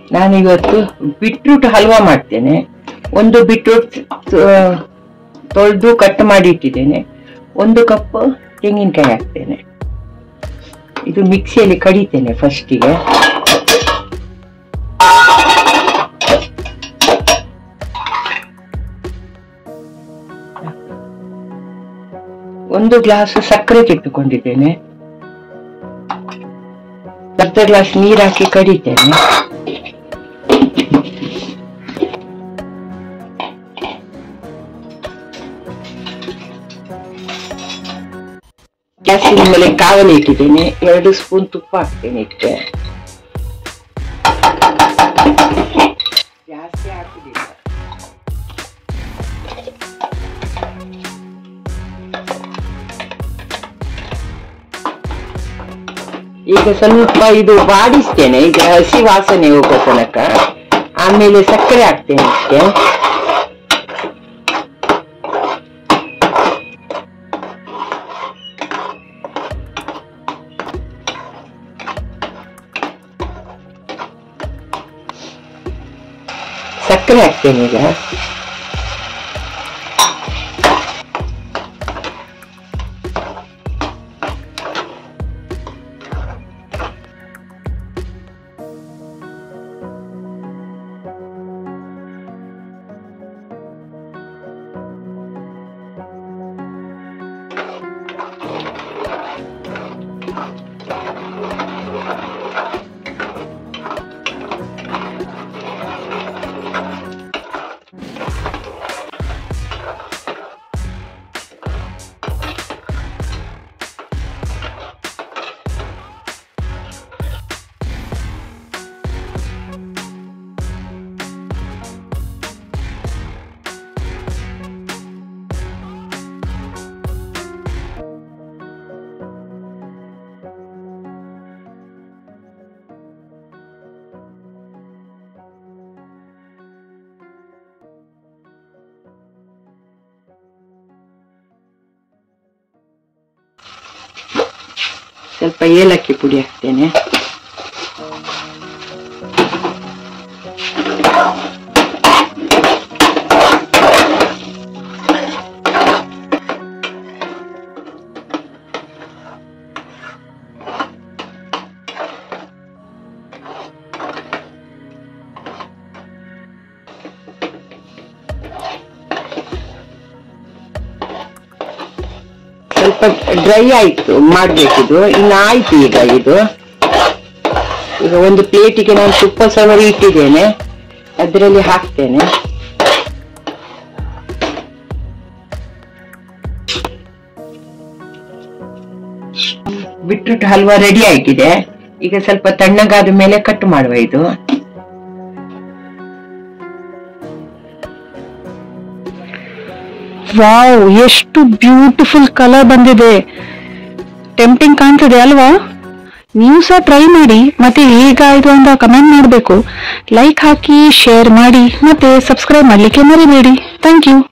ನಾನಿವತ್ತು ಬೀಟ್ರೂಟ್ ಹಲ್ವಾ ಮಾಡ್ತೇನೆ ಒಂದು ಬೀಟ್ರೂಟ್ ತೊಳೆದು ಕಟ್ ಮಾಡಿ ಇಟ್ಟಿದ್ದೇನೆ ಒಂದು ಕಪ್ ತೆಂಗಿನಕಾಯಿ ಹಾಕ್ತೇನೆ ಇದು ಮಿಕ್ಸಿಯಲ್ಲಿ ಕಡಿತೇನೆ ಫಸ್ಟಿಗೆ ಒಂದು ಗ್ಲಾಸ್ ಸಕ್ಕರೆ ತೆಗೆದುಕೊಂಡಿದ್ದೇನೆ ಅರ್ಧ ಗ್ಲಾಸ್ ನೀರು ಹಾಕಿ ಕಡಿತೇನೆ ಗ್ಯಾಸಿನ ಮೇಲೆ ಕಾವಲಿ ಇಟ್ಟಿದ್ದೇನೆ ಎರಡು ಸ್ಪೂನ್ ತುಪ್ಪ ಹಾಕ್ತೇನೆ ಇದಕ್ಕೆ ಜಾಸ್ತಿ ಹಾಕುದಿಲ್ಲ ಈಗ ಸ್ವಲ್ಪ ಇದು ಬಾಡಿಸ್ತೇನೆ ಈಗ ಹಸಿ ವಾಸನೆ ಹೋಗೋ ತನಕ ಆಮೇಲೆ ಸಕ್ಕರೆ ಹಾಕ್ತೇನೆ ಇದಕ್ಕೆ ಸಕ್ಕರೆ ಹಾಕ್ತೇನೆ ಈಗ ಸ್ವಲ್ಪ ಏಲಕ್ಕಿ ಪುಡಿ ಹಾಕ್ತೇನೆ ಸ್ವಲ್ಪ ಡ್ರೈ ಆಯ್ತು ಮಾಡ್ಬೇಕಿದು ಇನ್ನು ಆಯ್ತು ಈಗ ಇದು ಈಗ ಒಂದು ಪ್ಲೇಟಿಗೆ ನಾನು ತುಪ್ಪ ಸವರಿ ಇಟ್ಟಿದ್ದೇನೆ ಅದರಲ್ಲಿ ಹಾಕ್ತೇನೆ ಬಿಟ್ರುಟ್ ಹಲ್ವಾ ರೆಡಿ ಆಯ್ತಿದೆ ಈಗ ಸ್ವಲ್ಪ ತಣ್ಣಗಾದ ಮೇಲೆ ಕಟ್ ಮಾಡುವ ಇದು ವಾವ್ ಎಷ್ಟು ಬ್ಯೂಟಿಫುಲ್ ಕಲರ್ ಬಂದಿದೆ ಟೆಂಪ್ಟಿಂಗ್ ಕಾಣ್ತಿದೆ ಅಲ್ವಾ ನೀವು ಸಹ ಟ್ರೈ ಮಾಡಿ ಮತ್ತೆ ಹೇಗಾಯ್ತು ಅಂತ ಕಮೆಂಟ್ ಮಾಡಬೇಕು ಲೈಕ್ ಹಾಕಿ ಶೇರ್ ಮಾಡಿ ಮತ್ತೆ ಸಬ್ಸ್ಕ್ರೈಬ್ ಮಾಡ್ಲಿಕ್ಕೆ ಮರಿಬೇಡಿ ಥ್ಯಾಂಕ್ ಯು